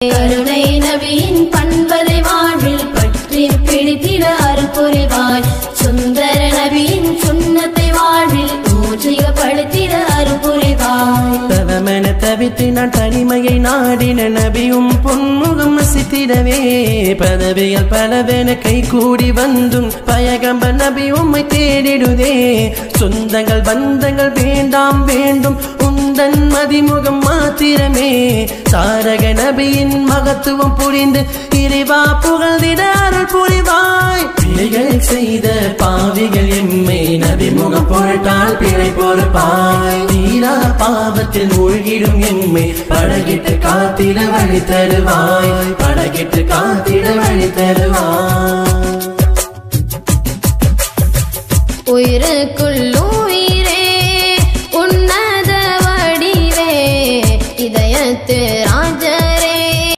கருணை நபியின் பண்பதை வாழ்வில் பற்றி பிடித்திட அருள் புரிவாய் சுந்தர நபியின் சுண்ணத்தை வாழ்வில் ஊற்றியப்படுத்திட அருள் புரிவாய் தவமென தவித்து நான் தனிமையை நாடின நபியும் பொன்முகம் நசித்திடவே பதவிகள் பலவென கை கூடி வந்தும் பயகம்ப நபி உம்மை தேடிடுதே சொந்தங்கள் பந்தங்கள் வேண்டாம் வேண்டும் உந்தன் மதிமுகம் மாத்திரமே தாரக நபியின் மகத்துவம் புரிந்து இறைவா புகழ்ந்திட அருள் புரிவாய் பிழைகள் செய்த பாவிகள் எம்மை நபி முகம் பொருட்டால் பிழை பொறுப்பாய் தீரா பாவத்தில் மூழ்கிடும் எம்மை படகிட்டு காத்திட வழி தருவாய் படகிட்டு காத்திட வழி தருவாய் உயிருக்குள்ளும்